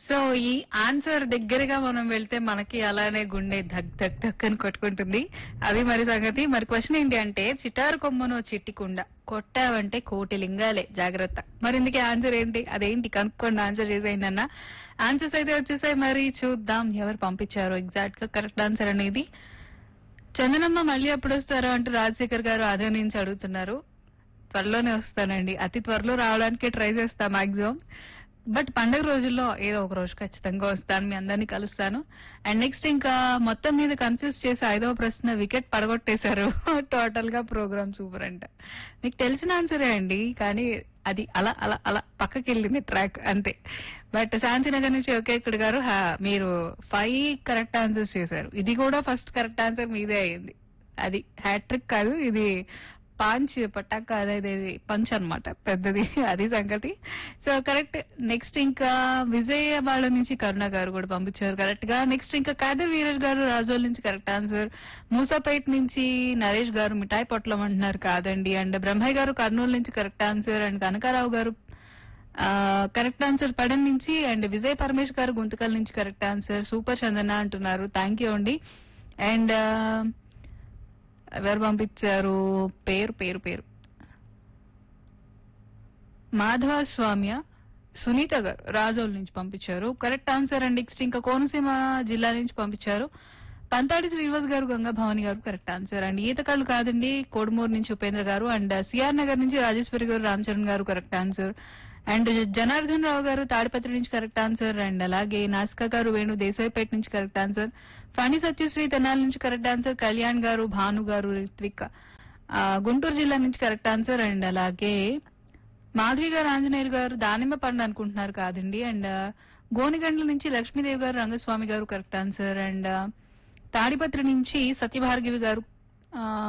so ఈ answer దగ్గరగా మనం వెళ్తే మనకి అలానే గుండె ధక్ ధక్ ధక్ అని కొట్టుకుంటుంది అది మరి సంగతి మరి క్వశ్చన్ ఏంటి అంటే చిటారు కొమ్మను చిట్టికుండ కొట్టావంటే కోటి లింగాలే జాగ్రత్త మరి ఇందుకే ఆన్సర్ ఏంటి అదేంటి కనుక్కోండి ఆన్సర్ చేసేయండి అన్న ఆన్సర్స్ అయితే వచ్చేసాయి మరి చూద్దాం ఎవరు పంపించారు ఎగ్జాక్ట్ గా కరెక్ట్ ఆన్సర్ అనేది చందనమ్మ మళ్ళీ ఎప్పుడు వస్తారో అంటూ రాజశేఖర్ గారు అదే నుంచి అడుగుతున్నారు త్వరలోనే వస్తానండి అతి త్వరలో రావడానికి ట్రై చేస్తా మాక్సిమం బట్ పండగ రోజుల్లో ఏదో ఒక రోజు ఖచ్చితంగా వస్తాను మీ అందరినీ కలుస్తాను అండ్ నెక్స్ట్ ఇంకా మొత్తం మీద కన్ఫ్యూజ్ చేసి ఐదవ ప్రశ్న వికెట్ పడగొట్టేశారు టోటల్ గా ప్రోగ్రామ్ సూపర్ అంట మీకు తెలిసిన ఆన్సరే అండి కానీ అది అలా అలా అలా పక్కకి వెళ్ళింది ట్రాక్ అంతే బట్ శాంతినగర్ నుంచి ఒకే ఇక్కడ గారు హా- మీరు ఫైవ్ కరెక్ట్ ఆన్సర్స్ చేశారు ఇది కూడా ఫస్ట్ కరెక్ట్ ఆన్సర్ మీదే అయింది అది హ్యాట్రిక్ కాదు ఇది పాంచ్ పటాక్ అదే పంచ్ అన్నమాట పెద్దది అది సంగతి సో కరెక్ట్ నెక్స్ట్ ఇంకా విజయవాడ నుంచి కరుణ గారు కూడా పంపించారు కరెక్ట్ గా నెక్స్ట్ ఇంకా కాదర్ వీరర్ గారు రాజోల్ నుంచి కరెక్ట్ ఆన్సర్ మూసాపేట్ నుంచి నరేష్ గారు మిఠాయి పొట్లం అంటున్నారు కాదండి అండ్ బ్రహ్మయ్య గారు కర్నూలు నుంచి కరెక్ట్ ఆన్సర్ అండ్ కనకారావు గారు కరెక్ట్ ఆన్సర్ పడన్ నుంచి అండ్ విజయ్ పరమేష్ గారు గుంతకల్ నుంచి కరెక్ట్ ఆన్సర్ సూపర్ చందన అంటున్నారు థ్యాంక్ యూ అండి అండ్ ఎవరు పంపించారు పేరు పేరు పేరు మాధవ స్వామ్య సునీత గారు రాజోల్ నుంచి పంపించారు కరెక్ట్ ఆన్సర్ అండ్ నెక్స్ట్ ఇంకా కోనసీమ జిల్లా నుంచి పంపించారు పంతాడి శ్రీనివాస్ గారు గంగా భవాని గారు కరెక్ట్ ఆన్సర్ అండ్ ఈతకాళ్ళు కాదండి కోడుమూరు నుంచి ఉపేంద్ర గారు అండ్ సిఆర్ నగర్ నుంచి Rajeshwari garu Ramcharan garu correct answer and Janardhan Rao garu Tadipatri నుంచి కరెక్ట్ ఆన్సర్ అండ్ అలాగే నాసికా గారు వేణు దేశాయిపేట నుంచి కరెక్ట్ ఆన్సర్ ఫణి సత్యశ్రీ తెనాలి నుంచి కరెక్ట్ ఆన్సర్ కళ్యాణ్ గారు భాను గారు రిత్విక్ ఆ, గుంటూరు జిల్లా నుంచి కరెక్ట్ ఆన్సర్ అండ్ అలాగే మాధవి గారు ఆంజనేయులు గారు దానిమ్మ పండు అనుకుంటున్నారు కాదండి అండ్ గోనిగండ్ల నుంచి లక్ష్మీదేవి గారు రంగస్వామి గారు కరెక్ట్ ఆన్సర్ అండ్ తాడిపత్రి నుంచి సత్యభార్గవి గారు ఆ,